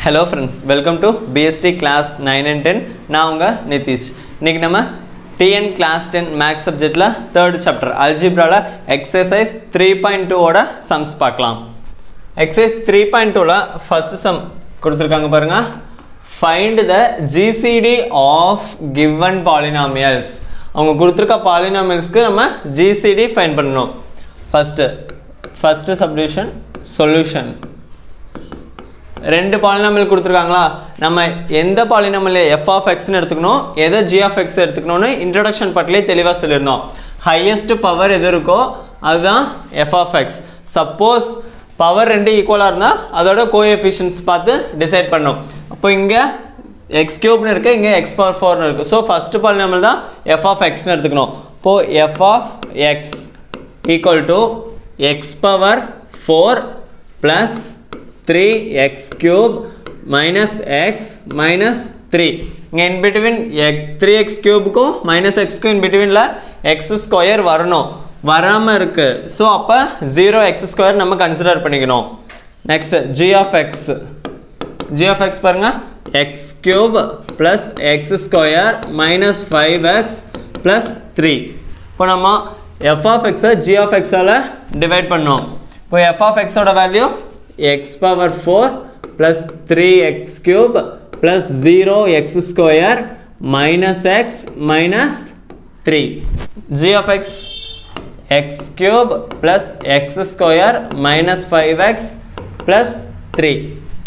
hello friends welcome to PST class nine and ten நான் உங்கள் நிதிஷ் இன்னைக்கு நம்ம டிஎன் கிளாஸ் டென் மேக்ஸ் சப்ஜெக்டில் தேர்ட் சாப்டர் அல்ஜிப்ராவில் எக்ஸசைஸ் த்ரீ பாயிண்ட் டூவோட சம்ஸ் பார்க்கலாம் எக்ஸசைஸ் த்ரீ பாயிண்ட் டூவில் ஃபஸ்ட் சம் கொடுத்துருக்காங்க பாருங்க find the GCD of given polynomials அவங்க கொடுத்துருக்க பாலினாமியல்ஸ்க்கு நம்ம ஜிசிடி ஃபைண்ட் பண்ணணும் ஃபஸ்ட்டு ஃபஸ்ட்டு சப்டிவிஷன் சொல்யூஷன் ரெண்டு பாலினாமியல் கொடுத்துருக்காங்களா நம்ம எந்த பாலினாமியல் எஃப் ஆஃப் எக்ஸ்னு எடுத்துக்கணும் எதை ஜி ஆஃப் எக்ஸ் எடுத்துக்கணும்னு இன்ட்ரடக்ஷன் பார்ட்லேயே தெளிவாக சொல்லியிருந்தோம் ஹையஸ்ட் பவர் எது இருக்கோ அதுதான் f of x suppose power ரெண்டு ஈக்குவலாக இருந்தால் அதோட கோஎஃபிஷியன்ஸ் பார்த்து டிசைட் பண்ணோம் அப்போ இங்கே எக்ஸ் கியூப்னு இருக்குது இங்கே எக்ஸ் பவர் ஃபோர்னு இருக்குது ஸோ ஃபஸ்ட்டு பாலினாமியல் தான் எஃப் ஆஃப் எக்ஸ்னு எடுத்துக்கணும் இப்போது f of x equal to x power four plus 3x cube minus x minus 3 இங்கே in between 3x cubeக்கும் minus xக்கும் in betweenல x square வரணும் வராமல் இருக்கு ஸோ அப்போ ஜீரோ எக்ஸ் ஸ்கொயர் நம்ம கன்சிடர் பண்ணிக்கணும் next g of x g of x பாருங்க x cube plus x square minus 5x plus 3 இப்போ நம்ம f of x g of x ஆல டிவைட் பண்ணோம் இப்போ f of x ஓட value x power 4 plus 3x cube plus 0x square minus x minus 3 g of x x cube plus x square minus 5x plus 3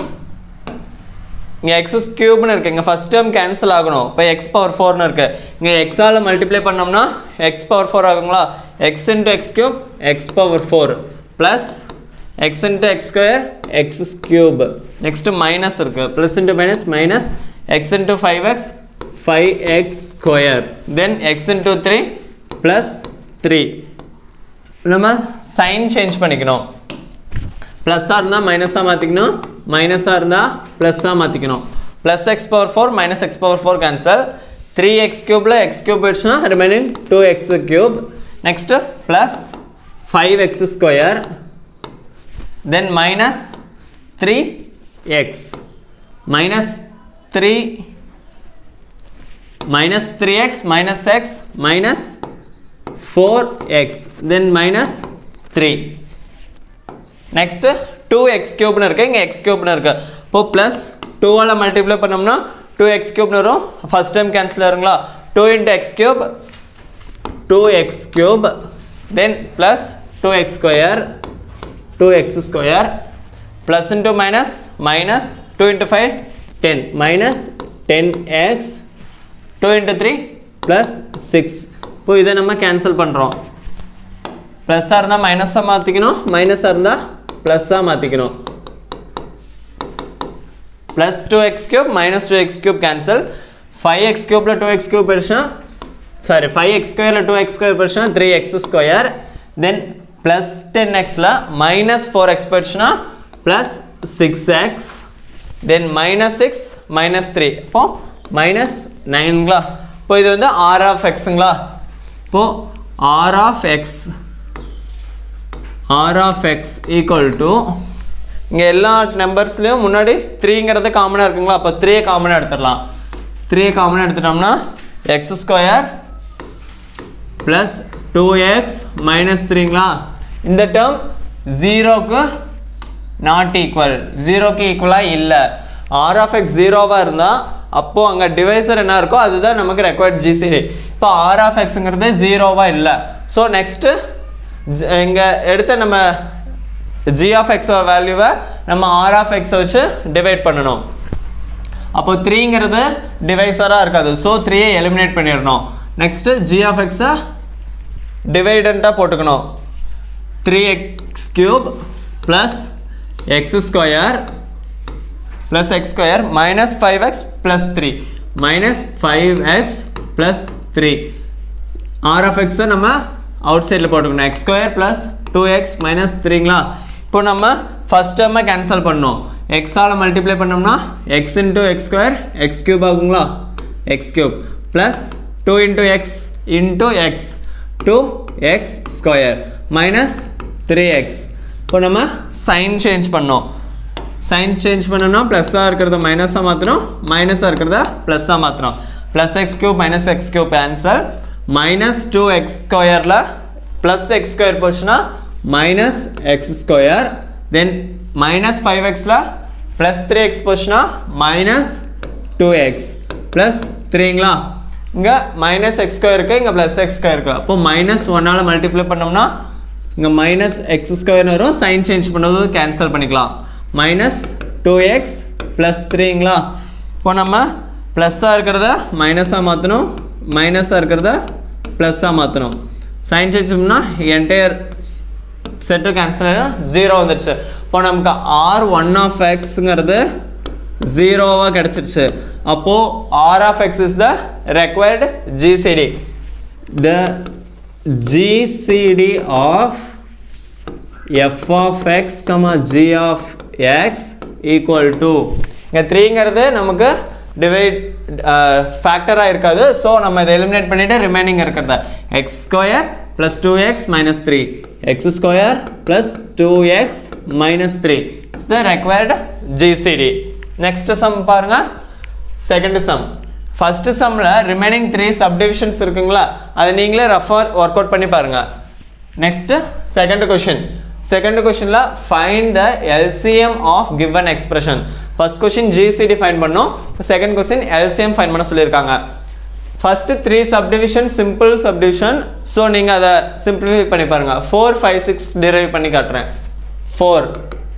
இங்கே X கியூப்னு இருக்குது இங்கே first term cancel ஆகணும் இப்போ x power ஃபோர்னு இருக்குது இங்கே எக்ஸால் மல்டிப்ளை பண்ணோம்னா எக்ஸ் பவர் ஃபோர் ஆகுங்களா x into x cube x power four plus x into x square x cube next minus இருக்கு plus into minus minus x into 5x 5x square then x into 3 plus 3 நம்ம sign change பண்ணிக்கணும் ப்ளஸ்ஸாக இருந்தால் மைனஸாக மாற்றிக்கணும் மைனஸாக இருந்தால் ப்ளஸ்ஸாக மாற்றிக்கணும் plus x power four minus x power four cancel three x க்யூப்பில் எக்ஸ் க்யூப் போயிடுச்சுன்னா remaining two x cube next plus five x square then minus 3x minus 3 minus 3x minus x minus 4x then minus 3 next 2x cube இருக்கு இங்க x cube இருக்கு இப்போ plus 2 ஆல multiply பண்ணோம்னா 2x cube வரும் first time cancel ஆகுங்களா 2 into x cube 2x cube then plus 2x square 2x square plus into minus minus 2 into 5 10 minus 10x 2 into 3 plus 6 இப்போ இதை நம்ம கேன்சல் பண்ணுறோம் ப்ளஸ்ஸாக இருந்தால் மைனஸாக மாற்றிக்கணும் மைனஸாக இருந்தால் ப்ளஸ்ஸாக மாற்றிக்கணும் plus two x cube minus two x cube cancel five x கியூப்பில் டூ எக்ஸ் கியூப் பெருசா சாரி ஃபைவ் எக்ஸ் ஸ்கொயரில் டூ எக்ஸ் ஸ்கொயர் பெருசா three x square then plus ten எக்ஸில் மைனஸ் ஃபோர் எக்ஸ் போயிடுச்சுன்னா plus six x then minus six minus three இப்போ minus நைன்ங்களா இப்போ இது வந்து ஆர் ஆஃப் எக்ஸுங்களா இப்போது r of x r of x equal to இங்கே எல்லா நம்பர்ஸ்லேயும் முன்னாடி த்ரீங்கிறது காமனாக இருக்குங்களா அப்போ த்ரீயை காமனாக எடுத்துடலாம் த்ரீயை காமனாக எடுத்துட்டோம்னா x square plus two x minus த்ரீங்களா இந்த டேர்ம் ஜீரோக்கு நாட் ஈக்குவல் ஜீரோக்கு ஈக்குவலாக இல்லை ஆர் ஆஃப் எக்ஸ் ஜீரோவாக இருந்தால் அப்போது அங்கே டிவைசர் என்ன இருக்கோ அதுதான் நமக்கு ரெக்வயர்ட் ஜிசிடி இப்போ ஆர் ஆஃப் எக்ஸுங்கிறது ஜீரோவாக இல்லை ஸோ நெக்ஸ்ட்டு இங்கே எடுத்த நம்ம ஜி ஆஃப் எக்ஸ் வேல்யூவை நம்ம ஆர் ஆஃப் எக்ஸை வச்சு டிவைட் பண்ணணும் அப்போ த்ரீங்கிறது டிவைசராக இருக்காது ஸோ த்ரீயை எலிமினேட் பண்ணிடணும் நெக்ஸ்ட்டு ஜி ஆஃப் எக்ஸை டிவைடண்ட்டாக போட்டுக்கணும் three x cube plus x square plus x square minus five x plus three minus five x plus three r of எக்ஸை நம்ம அவுட் சைடில் போட்டுக்கணும் x square plus two x minus த்ரீங்களா இப்போ நம்ம ஃபஸ்ட் டேர்மை கேன்சல் பண்ணோம் எக்ஸால் மல்டிப்ளை பண்ணோம்னா x into x square x cube ஆகுங்களா x cube plus two into x into x two x square minus three x இப்போ நம்ம சைன் சேஞ்ச் பண்ணோம் சைன் சேஞ்ச் பண்ணணும்னா ப்ளஸ்ஸாக இருக்கிறத மைனஸாக மாற்றணும் மைனஸாக இருக்கிறத ப்ளஸ்ஸாக மாற்றணும் plus x cube minus x cube answer minus two x ஸ்கொயரில் ப்ளஸ் எக்ஸ் ஸ்கொயர் போச்சுன்னா minus x square then minus five எக்ஸில் ப்ளஸ் த்ரீ எக்ஸ் போச்சுன்னா மைனஸ் டூ எக்ஸ் ப்ளஸ் த்ரீங்களா இங்கே மைனஸ் எக்ஸ் ஸ்கொயர் இருக்குது இங்கே ப்ளஸ் எக்ஸ் ஸ்கொயர் இருக்குது அப்போ மைனஸ் ஒன்னால் மல்டிப்ளை பண்ணோம்னா இங்கே மைனஸ் எக்ஸ் ஸ்கொயர்னு வரும் சைன் சேஞ்ச் பண்ணது கேன்சல் பண்ணிக்கலாம் மைனஸ் டூ எக்ஸ் ப்ளஸ் த்ரீங்களா இப்போ நம்ம ப்ளஸ்ஸாக இருக்கிறத மைனஸாக மாற்றணும் மைனஸாக இருக்கிறத ப்ளஸ்ஸாக மாற்றணும் சைன் சேஞ்ச் பண்ணால் என்டையர் செட்டு கேன்சல் ஆகிடும் ஜீரோ வந்துடுச்சு இப்போ நமக்கு ஆர் ஒன் ஆஃப் எக்ஸுங்கிறது ஜீரோவாக கிடச்சிருச்சு அப்போது r of x is the required GCD the GCD of f of x comma g of x equal to இங்கே த்ரீங்கிறது நமக்கு டிவைட் ஃபேக்டராக இருக்காது ஸோ நம்ம இதை எலிமினேட் பண்ணிவிட்டு ரிமைனிங் இருக்கிறத x square plus two x minus three x square plus two x minus three it's the required GCD next sum பாருங்க second sum first சம்மில் ரிமைனிங் த்ரீ சப்டிவிஷன்ஸ் இருக்குங்களா அதை நீங்களே ரஃபாக ஒர்க் அவுட் பண்ணி பாருங்க நெக்ஸ்ட் செகண்ட் கொஷின் செகண்ட் கொஷினில் find the LCM of given expression first question GCD find பண்ணோம் செகண்ட் கொஷின் எல்சிஎம் ஃபைன் பண்ண சொல்லியிருக்காங்க first three subdivision simple subdivision so நீங்கள் அதை சிம்பிளிஃபை பண்ணி பாருங்கள் ஃபோர் ஃபைவ் சிக்ஸ் டிரைவ் பண்ணி காட்டுறேன் four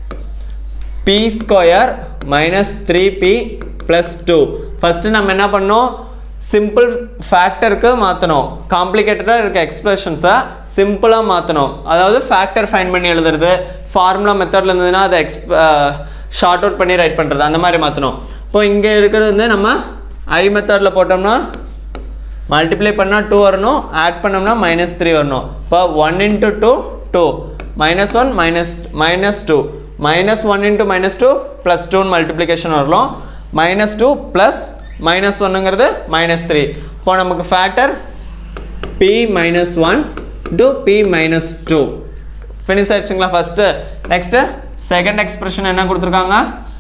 b square minus three b plus two first நம்ம என்ன பண்ணோம் சிம்பிள் ஃபேக்டருக்கு மாற்றணும் காம்ப்ளிகேட்டடாக இருக்க எக்ஸ்பிரஷன்ஸை சிம்பிளாக மாற்றணும் அதாவது ஃபேக்டர் ஃபைன் பண்ணி எழுதுறது ஃபார்முலா மெத்தடில் இருந்ததுன்னா அதை எக்ஸ் ஷார்ட் அவுட் பண்ணி ரைட் பண்ணுறது அந்த மாதிரி மாற்றணும் இப்போ இங்கே இருக்கிறது வந்து நம்ம ஐ மெத்தடில் போட்டோம்னா மல்டிப்ளை பண்ணால் டூ வரணும் ஆட் பண்ணோம்னா மைனஸ் த்ரீ வரணும் இப்போ one into two two minus one minus minus two minus one into minus two plus டூன்னு மல்டிப்ளிகேஷன் வரணும் மைனஸ் டூ ப்ளஸ் மைனஸ் ஒன்னுங்கிறது மைனஸ் த்ரீ இப்போ நமக்கு factor b minus one to b minus two finish ஆயிடுச்சுங்களா first next second expression என்ன கொடுத்துருக்காங்க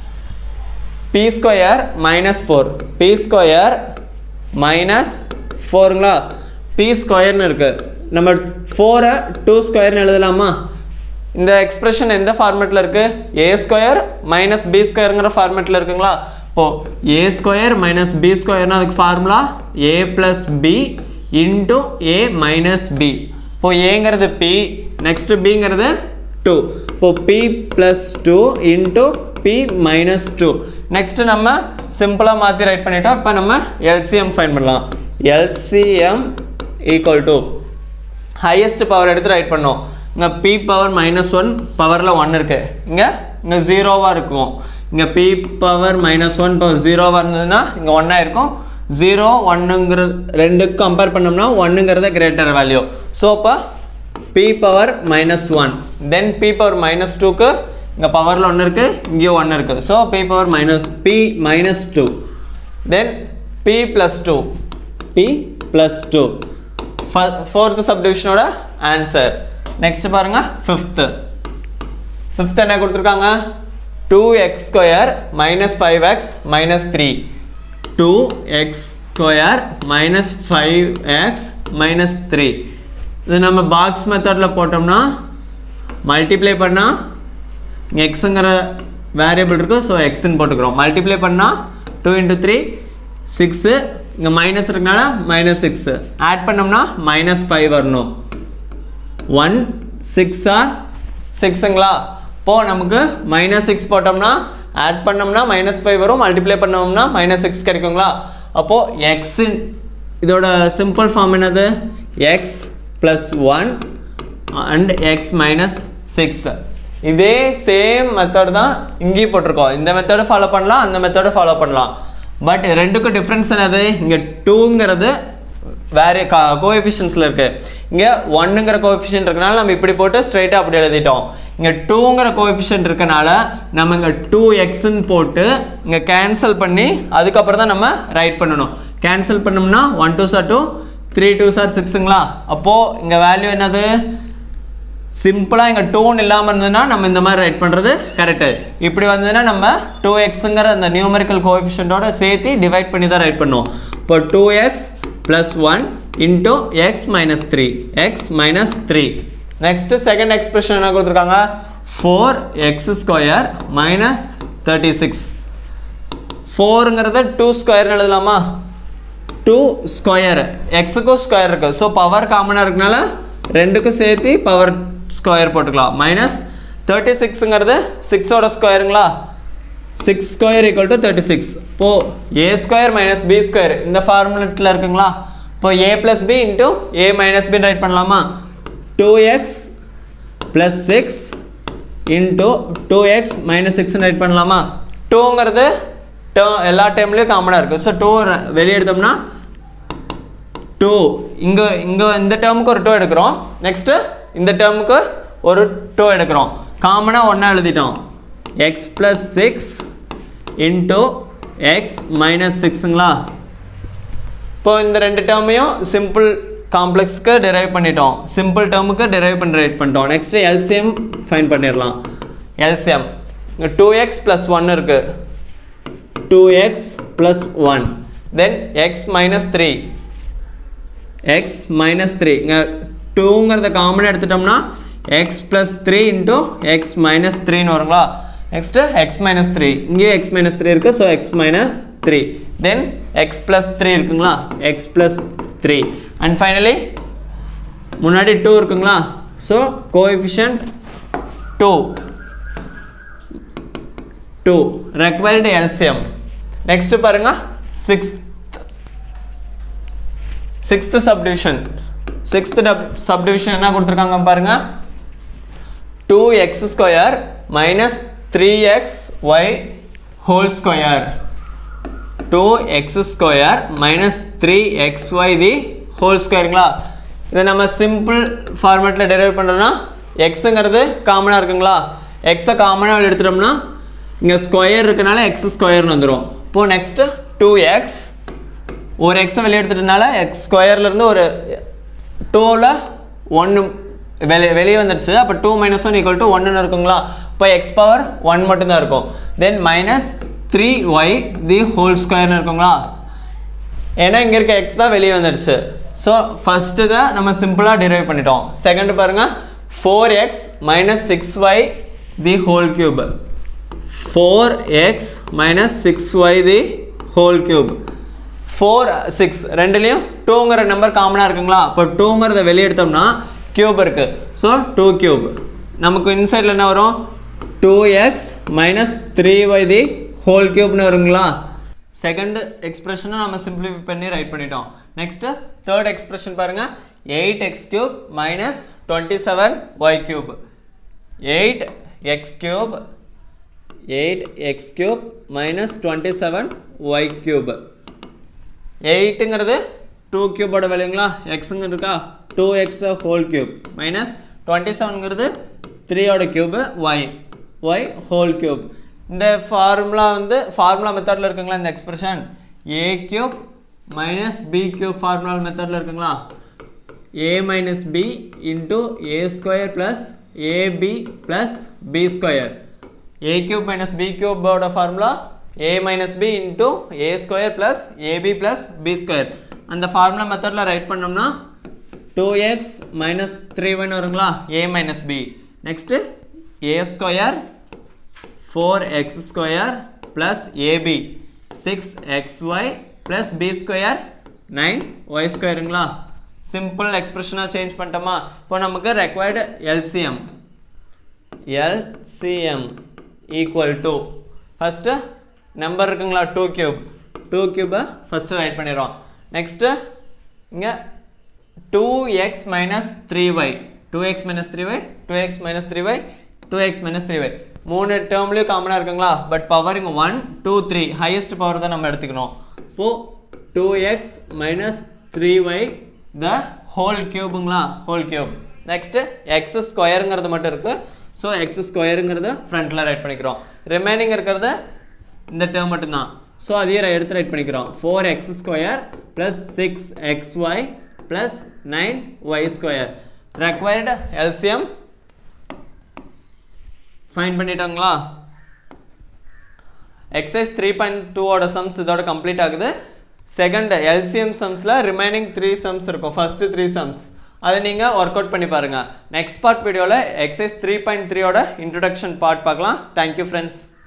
b square minus four b square minus ஃபோருங்களா b ஸ்கொயர்னு இருக்குது நம்ம ஃபோரை டூ ஸ்கொயர்னு எழுதலாமா இந்த எக்ஸ்பிரஷன் எந்த ஃபார்மேட்டில் இருக்குது ஏ ஸ்கொயர் மைனஸ் பி ஸ்கொயருங்கிற ஃபார்மேட்டில் இருக்குங்களா இப்போது ஏ ஸ்கொயர் மைனஸ் பி ஸ்கொயர்னு அதுக்கு formula a plus b into a minus b இப்போ ஏங்கிறது பி நெக்ஸ்ட் பிங்கிறது டூ இப்போ b plus two into b minus two next நம்ம சிம்பிளாக மாற்றி ரைட் பண்ணிட்டோம் இப்போ நம்ம எல்சிஎம் ஃபைன் பண்ணலாம் LCM equal to highest power எடுத்து ரைட் பண்ணோம் இங்கே பி பவர் மைனஸ் ஒன் பவரில் ஒன் இருக்குது இங்கே இங்கே ஜீரோவாக இருக்கும் இங்கே b power minus one power ஜீரோவாக இருந்ததுன்னா இங்கே ஒன்னாக இருக்கும் ஜீரோ ஒன்னுங்கிறது ரெண்டுக்கு கம்பேர் பண்ணோம்னா ஒன்னுங்கிறத கிரேட்டர் வேல்யூ ஸோ இப்போ b power minus one then b power minus டூக்கு இங்கே பவரில் ஒன்று இருக்குது இங்கேயும் ஒன்று இருக்குது so b power minus b minus two then b plus two b plus two fourth சப்டிவிஷனோட ஆன்சர் நெக்ஸ்ட் பாருங்க ஃபிஃப்த்து ஃபிஃப்த் என்ன கொடுத்துருக்காங்க two x square minus five x minus three two x square minus five x minus three இது நம்ம box மெத்தடில் போட்டோம்னா multiply பண்ணால் இங்கே எக்ஸுங்கிற வேரியபிள் இருக்குது ஸோ எக்ஸ்ன்னு போட்டுக்கிறோம் மல்டிப்ளை பண்ணால் டூ இன்ட்டு த்ரீ சிக்ஸு இங்கே மைனஸ் இருக்கனால மைனஸ் சிக்ஸு ஆட் பண்ணோம்னா மைனஸ் ஃபைவ் வரணும் ஒன் சிக்ஸ் ஆர் சிக்ஸுங்களா இப்போது நமக்கு மைனஸ் சிக்ஸ் போட்டோம்னா ஆட் பண்ணோம்னா மைனஸ் ஃபைவ் வரும் மல்டிப்ளை பண்ணோம்னா மைனஸ் சிக்ஸ் கிடைக்குங்களா அப்போது எக்ஸ் இதோட சிம்பிள் ஃபார்ம் என்னது x plus one and x minus six இதே சேம் மெத்தட் தான் இங்கேயும் போட்டிருக்கோம் இந்த மெத்தடை ஃபாலோ பண்ணலாம் அந்த மெத்தடை ஃபாலோ பண்ணலாம் பட் ரெண்டுக்கும் டிஃப்ரென்ஸ் என்னது இங்கே டூங்கிறது வேற கோஎஃபிஷியன்ஸில் இருக்குது இங்கே ஒன்னுங்கிற கோஎஃபிஷியன்ட் இருக்கனால நம்ம இப்படி போட்டு ஸ்ட்ரைட்டாக அப்படி எழுதிட்டோம் இங்கே டூங்கிற கோஎஃபிஷியன்ட் இருக்கனால நம்ம இங்கே டூ எக்ஸ்ன்னு போட்டு இங்கே கேன்சல் பண்ணி அதுக்கப்புறம் தான் நம்ம ரைட் பண்ணணும் கேன்சல் பண்ணோம்னா one two are two three two are சிக்ஸுங்களா அப்போது இங்கே வேல்யூ என்னது சிம்பிளாக இங்கே டூன்னு இல்லாமல் இருந்ததுன்னா நம்ம இந்த மாதிரி ரைட் பண்ணுறது கரெக்டு இப்படி வந்ததுன்னா நம்ம டூ எக்ஸுங்கிற அந்த நியூமரிக்கல் கோஎஃபிஷியன்ட்டோட சேர்த்து டிவைட் பண்ணி தான் ரைட் பண்ணுவோம் இப்போ two x plus one into x minus three x minus three next second expression என்ன கொடுத்துருக்காங்க four x square minus thirty six ஃபோருங்கிறத டூ ஸ்கொயர்னு எழுதலாமா டூ ஸ்கொயர் எக்ஸுக்கும் ஸ்கொயர் இருக்குது ஸோ பவர் காமனாக இருக்கனால ரெண்டுக்கும் சேர்த்து பவர் ஸ்கொயர் போட்டுக்கலாம் மைனஸ் தேர்ட்டி சிக்ஸுங்கிறது சிக்ஸோட ஸ்கொயருங்களா six square equal to thirty six இப்போது a square minus b square இந்த ஃபார்முலட்டில் இருக்குங்களா இப்போ a plus b into a minus பின்னு ரைட் பண்ணலாமா two x plus six into two x minus சிக்ஸ்னு ரைட் பண்ணலாமா டூங்கிறது டேர்ம் எல்லா டைம்லேயும் காமனாக இருக்குது ஸோ டூ வெளியே எடுத்தோம்னா டூ இங்கே இங்கே இந்த டேர்முக்கு ஒரு டூ எடுக்கிறோம் நெக்ஸ்ட்டு இந்த டேர்முக்கு ஒரு டூ எடுக்கிறோம் காமனாக ஒன்றா எழுதிட்டோம் x plus six into x minus சிக்ஸுங்களா இப்போ இந்த ரெண்டு டேர்மையும் சிம்பிள் காம்ப்ளெக்ஸ்க்கு டிரைவ் பண்ணிட்டோம் சிம்பிள் டேர்முக்கு டிரைவ் பண்ணி ரைட் பண்ணிட்டோம் நெக்ஸ்ட்டு எல்சிஎம் ஃபைன் பண்ணிடலாம் எல்சிஎம் இங்கே டூ எக்ஸ் ப்ளஸ் ஒன் இருக்குது two x plus one then x minus three x minus three இங்கே டூங்கிறத காமனாக எடுத்துட்டோம்னா x plus three into x minus த்ரீன்னு வருங்களா நெக்ஸ்ட்டு எக்ஸ் மைனஸ் த்ரீ இங்கேயும் எக்ஸ் மைனஸ் த்ரீ இருக்குது so X minus three then x plus three இருக்குங்களா x plus three and finally முன்னாடி டூ இருக்குங்களா so coefficient two two required LCM next பாருங்க sixth sixth subdivision sixth subdivision என்ன கொடுத்துருக்காங்க பாருங்க two x square minus three x y whole square two x square minus three x y the whole ஸ்கொயருங்களா இதை நம்ம simple ஃபார்மேட்டில் derive பண்ணுறோன்னா எக்ஸுங்கிறது காமனாக இருக்குங்களா எக்ஸை காமனாக எடுத்துட்டோம்னா இங்கே ஸ்கொயர் இருக்கனால எக்ஸ் ஸ்கொயர்னு வந்துடும் இப்போது நெக்ஸ்ட்டு டூ எக்ஸ் ஒரு எக்ஸை வெளியே எடுத்துட்டனால எக்ஸ் ஸ்கொயர்லேருந்து ஒரு டூவில் ஒன்று வெளியே வெளியே வந்துடுச்சு அப்போ two minus one equal to ஒன்றுன்னு இருக்குங்களா இப்போ எக்ஸ் பவர் ஒன் மட்டும்தான் இருக்கும் then minus three y the whole ஸ்கொயர்னு இருக்குங்களா ஏன்னா இங்கே இருக்க எக்ஸ் தான் வெளியே வந்துடுச்சு ஸோ ஃபஸ்ட்டு தான் நம்ம சிம்பிளாக டிரைவ் பண்ணிட்டோம் செகண்ட் பாருங்கள் four x minus six y the whole cube four x minus six y the whole cube four six ரெண்டுலேயும் டூங்கிற நம்பர் காமனாக இருக்குங்களா இப்போ டூங்கிறத வெளியே எடுத்தோம்னா கியூப் இருக்குது ஸோ டூ கியூப் நமக்கு இன்சைடில் என்ன வரும் two x minus three y the whole கியூப்னு வருங்களா செகண்ட் எக்ஸ்பிரஷனை நம்ம சிம்பிளிஃபை பண்ணி ரைட் பண்ணிட்டோம் நெக்ஸ்ட்டு தேர்ட் எக்ஸ்பிரஷன் பாருங்கள் eight x cube minus twenty seven y cube eight x cube eight x cube minus twenty seven y cube எயிட்டுங்கிறது two கியூபோட வேல்யூங்களா எக்ஸுங்க இருக்கா two x whole cube minus twenty செவனுங்கிறது த்ரீயோட cube y y whole cube இந்த formula வந்து formula மெத்தடில் இருக்குங்களா இந்த எக்ஸ்பிரஷன் ஏ cube minus b cube formula மெத்தடில் இருக்குங்களா a minus b into a square plus ab plus b square a cube minus b கியூபோட formula a minus b into a square plus ab plus b square அந்த formula மெத்தடில் write பண்ணோம்னா two x minus three one வருங்களா a minus b next a square four x square plus ab six x y plus b square nine y ஸ்கொயருங்களா simple எக்ஸ்பிரஷனாக change பண்ணிட்டோமா இப்போ நமக்கு required LCM LCM equal to first number இருக்குங்களா two cube two கியூபை first write பண்ணிடுறோம் next இங்கே two x minus three y two x minus three y two x minus three y two x minus three y மூணு டேர்ம்லேயும் காமனாக இருக்குங்களா but power இங்கே one two three highest power தான் நம்ம எடுத்துக்கணும் இப்போது two x minus three y the whole கியூபுங்களா ஹோல் கியூப் நெக்ஸ்ட்டு எக்ஸ் ஸ்கொயருங்கிறது மட்டும் இருக்குது ஸோ எக்ஸ் ஸ்கொயருங்கிறத ஃப்ரண்ட்டில் ரைட் பண்ணிக்கிறோம் ரிமைனிங் இருக்கிறத இந்த டேர்ம் மட்டும்தான் ஸோ அதையும் எடுத்து ரைட் பண்ணிக்கிறோம் four x square plus six x y plus nine y square required LCM find பண்ணிட்டாங்களா எக்ஸசைஸ் த்ரீ பாயிண்ட் டூவோட சம்ஸ் இதோட கம்ப்ளீட் ஆகுது செகண்ட் எல்சிஎம் சம்ஸில் ரிமைனிங் த்ரீ சம்ஸ் இருக்கும் ஃபஸ்ட்டு த்ரீ சம்ஸ் அதை நீங்கள் ஒர்க் அவுட் பண்ணி பாருங்கள் நெக்ஸ்ட் பார்ட் வீடியோவில் எக்ஸசைஸ் த்ரீ பாயிண்ட் த்ரீயோட இன்ட்ரடக்ஷன் பார்ட் பார்க்கலாம் தேங்க்யூ ஃப்ரெண்ட்ஸ்